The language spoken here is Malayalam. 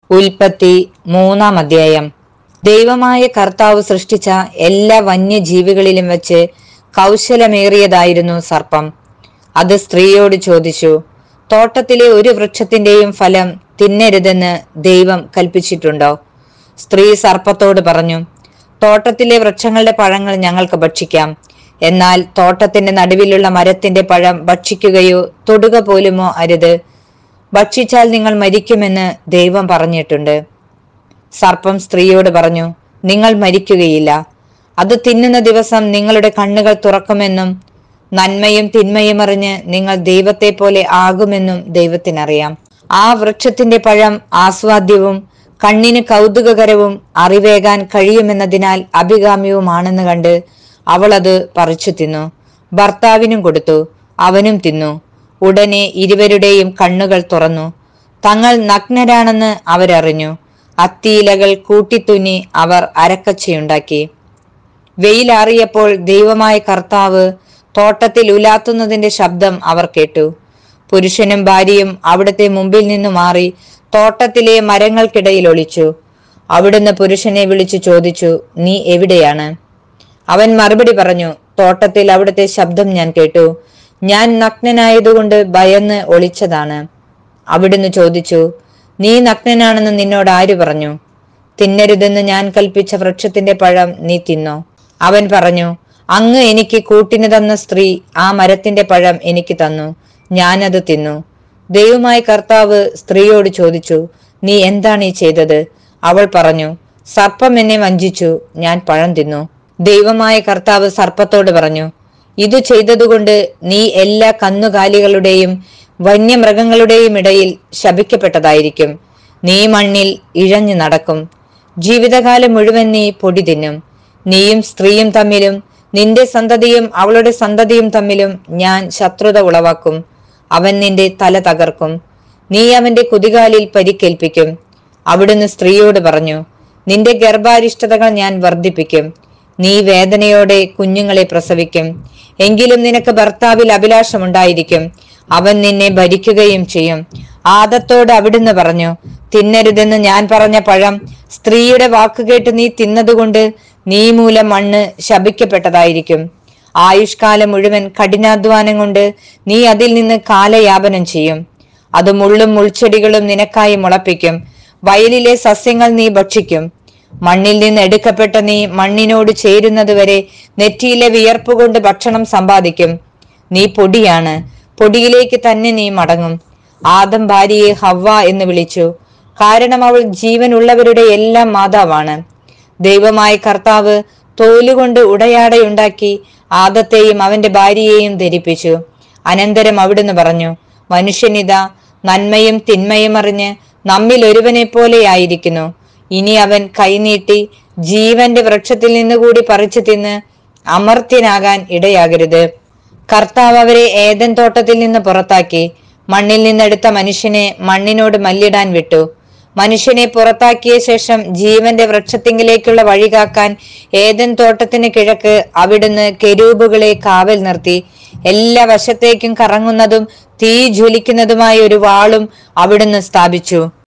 ഉൽപ്പത്തി മൂന്നാം അധ്യായം ദൈവമായ കർത്താവ് സൃഷ്ടിച്ച എല്ലാ വന്യജീവികളിലും വെച്ച് കൗശലമേറിയതായിരുന്നു സർപ്പം അത് സ്ത്രീയോട് ചോദിച്ചു തോട്ടത്തിലെ ഒരു വൃക്ഷത്തിന്റെയും ഫലം തിന്നരുതെന്ന് ദൈവം കൽപ്പിച്ചിട്ടുണ്ടോ സ്ത്രീ സർപ്പത്തോട് പറഞ്ഞു തോട്ടത്തിലെ വൃക്ഷങ്ങളുടെ പഴങ്ങൾ ഞങ്ങൾക്ക് ഭക്ഷിക്കാം എന്നാൽ തോട്ടത്തിന്റെ നടുവിലുള്ള മരത്തിന്റെ പഴം ഭക്ഷിക്കുകയോ തൊടുക പോലുമോ അരുത് ഭക്ഷിച്ചാൽ നിങ്ങൾ മരിക്കുമെന്ന് ദൈവം പറഞ്ഞിട്ടുണ്ട് സർപ്പം സ്ത്രീയോട് പറഞ്ഞു നിങ്ങൾ മരിക്കുകയില്ല അത് തിന്നുന്ന ദിവസം നിങ്ങളുടെ കണ്ണുകൾ തുറക്കുമെന്നും നന്മയും തിന്മയും അറിഞ്ഞ് നിങ്ങൾ ദൈവത്തെ പോലെ ആകുമെന്നും ദൈവത്തിനറിയാം ആ വൃക്ഷത്തിന്റെ പഴം ആസ്വാദ്യവും കണ്ണിന് കൗതുകകരവും അറിവേകാൻ കഴിയുമെന്നതിനാൽ അഭികാമ്യവുമാണെന്ന് കണ്ട് അവൾ അത് പറിച്ചു തിന്നു ഭർത്താവിനും കൊടുത്തു അവനും തിന്നു ഉടനെ ഇരുവരുടെയും കണ്ണുകൾ തുറന്നു തങ്ങൾ നഗ്നരാണെന്ന് അവരറിഞ്ഞു അത്തിയിലകൾ കൂട്ടിത്തുന്നി അവർ അരക്കച്ചയുണ്ടാക്കി വെയിലാറിയപ്പോൾ ദൈവമായ കർത്താവ് തോട്ടത്തിൽ ഉലാത്തുന്നതിന്റെ ശബ്ദം അവർ കേട്ടു പുരുഷനും ഭാര്യയും അവിടുത്തെ മുമ്പിൽ നിന്നു മാറി തോട്ടത്തിലെ മരങ്ങൾക്കിടയിൽ ഒളിച്ചു അവിടുന്ന് പുരുഷനെ വിളിച്ചു ചോദിച്ചു നീ എവിടെയാണ് അവൻ മറുപടി പറഞ്ഞു തോട്ടത്തിൽ അവിടുത്തെ ശബ്ദം ഞാൻ കേട്ടു ഞാൻ നഗ്നനായതുകൊണ്ട് ഭയന്ന് ഒളിച്ചതാണ് അവിടുന്ന് ചോദിച്ചു നീ നഗ്നനാണെന്ന് നിന്നോട് ആര് പറഞ്ഞു തിന്നരുതെന്ന് ഞാൻ കൽപ്പിച്ച വൃക്ഷത്തിന്റെ പഴം നീ തിന്നോ അവൻ പറഞ്ഞു അങ്ങ് എനിക്ക് കൂട്ടിന് തന്ന സ്ത്രീ ആ മരത്തിന്റെ പഴം എനിക്ക് തന്നു ഞാനത് തിന്നു ദൈവമായ കർത്താവ് സ്ത്രീയോട് ചോദിച്ചു നീ എന്താണ് ഈ ചെയ്തത് അവൾ പറഞ്ഞു സർപ്പം എന്നെ വഞ്ചിച്ചു ഞാൻ പഴം തിന്നു ദൈവമായ കർത്താവ് സർപ്പത്തോട് പറഞ്ഞു ഇത് ചെയ്തതുകൊണ്ട് നീ എല്ലാ കന്നുകാലികളുടെയും വന്യമൃഗങ്ങളുടെയും ഇടയിൽ ശപിക്കപ്പെട്ടതായിരിക്കും നീ മണ്ണിൽ ഇഴഞ്ഞു നടക്കും ജീവിതകാലം മുഴുവൻ നീ പൊടി തിന്നും നീയും സ്ത്രീയും തമ്മിലും നിന്റെ സന്തതിയും അവളുടെ സന്തതിയും തമ്മിലും ഞാൻ ശത്രുത ഉളവാക്കും അവൻ നിന്റെ തല തകർക്കും നീ അവന്റെ കുതികാലിൽ പരിക്കേൽപ്പിക്കും അവിടുന്ന് സ്ത്രീയോട് പറഞ്ഞു നിന്റെ ഗർഭാരിഷ്ടതകൾ ഞാൻ വർദ്ധിപ്പിക്കും നീ വേദനയോടെ കുഞ്ഞുങ്ങളെ പ്രസവിക്കും എങ്കിലും നിനക്ക് ഭർത്താവിൽ അഭിലാഷമുണ്ടായിരിക്കും അവൻ നിന്നെ ഭരിക്കുകയും ചെയ്യും ആദത്തോട് അവിടുന്ന് പറഞ്ഞു തിന്നരുതെന്ന് ഞാൻ പറഞ്ഞ പഴം സ്ത്രീയുടെ വാക്കുകേട്ട് നീ തിന്നതുകൊണ്ട് നീ മൂലം മണ്ണ് ശപിക്കപ്പെട്ടതായിരിക്കും ആയുഷ്കാലം മുഴുവൻ കഠിനാധ്വാനം കൊണ്ട് നീ അതിൽ നിന്ന് കാലയാപനം ചെയ്യും അത് മുള്ളും മുൾച്ചെടികളും നിനക്കായി മുളപ്പിക്കും വയലിലെ സസ്യങ്ങൾ നീ ഭക്ഷിക്കും മണ്ണിൽ നിന്ന് എടുക്കപ്പെട്ട നീ മണ്ണിനോട് ചേരുന്നതുവരെ നെറ്റിയിലെ വിയർപ്പ് കൊണ്ട് ഭക്ഷണം സമ്പാദിക്കും നീ പൊടിയാണ് പൊടിയിലേക്ക് തന്നെ നീ മടങ്ങും ആദം ഭാര്യയെ ഹവ്വ എന്ന് വിളിച്ചു കാരണം അവൾ ജീവനുള്ളവരുടെ എല്ലാം മാതാവാണ് ദൈവമായ കർത്താവ് തോലുകൊണ്ട് ഉടയാടയുണ്ടാക്കി ആദത്തെയും അവന്റെ ഭാര്യയെയും ധരിപ്പിച്ചു അനന്തരം അവിടുന്ന് പറഞ്ഞു മനുഷ്യനിതാ നന്മയും തിന്മയും അറിഞ്ഞ് നമ്മിൽ ഒരുവനെ പോലെയായിരിക്കുന്നു ഇനി അവൻ കൈനീട്ടി ജീവന്റെ വൃക്ഷത്തിൽ നിന്നുകൂടി പറിച്ചു തിന്ന് അമർത്യനാകാൻ ഇടയാകരുത് കർത്താവ് അവരെ ഏതൻ തോട്ടത്തിൽ നിന്ന് പുറത്താക്കി മണ്ണിൽ നിന്നെടുത്ത മനുഷ്യനെ മണ്ണിനോട് മല്ലിടാൻ വിട്ടു മനുഷ്യനെ പുറത്താക്കിയ ശേഷം ജീവന്റെ വൃക്ഷത്തിങ്കിലേക്കുള്ള വഴി കാക്കാൻ ഏതൻ തോട്ടത്തിന് കിഴക്ക് അവിടുന്ന് കെരൂബുകളെ കാവൽ നിർത്തി എല്ലാ വശത്തേക്കും കറങ്ങുന്നതും തീ ജ്വലിക്കുന്നതുമായ ഒരു വാളും അവിടുന്ന് സ്ഥാപിച്ചു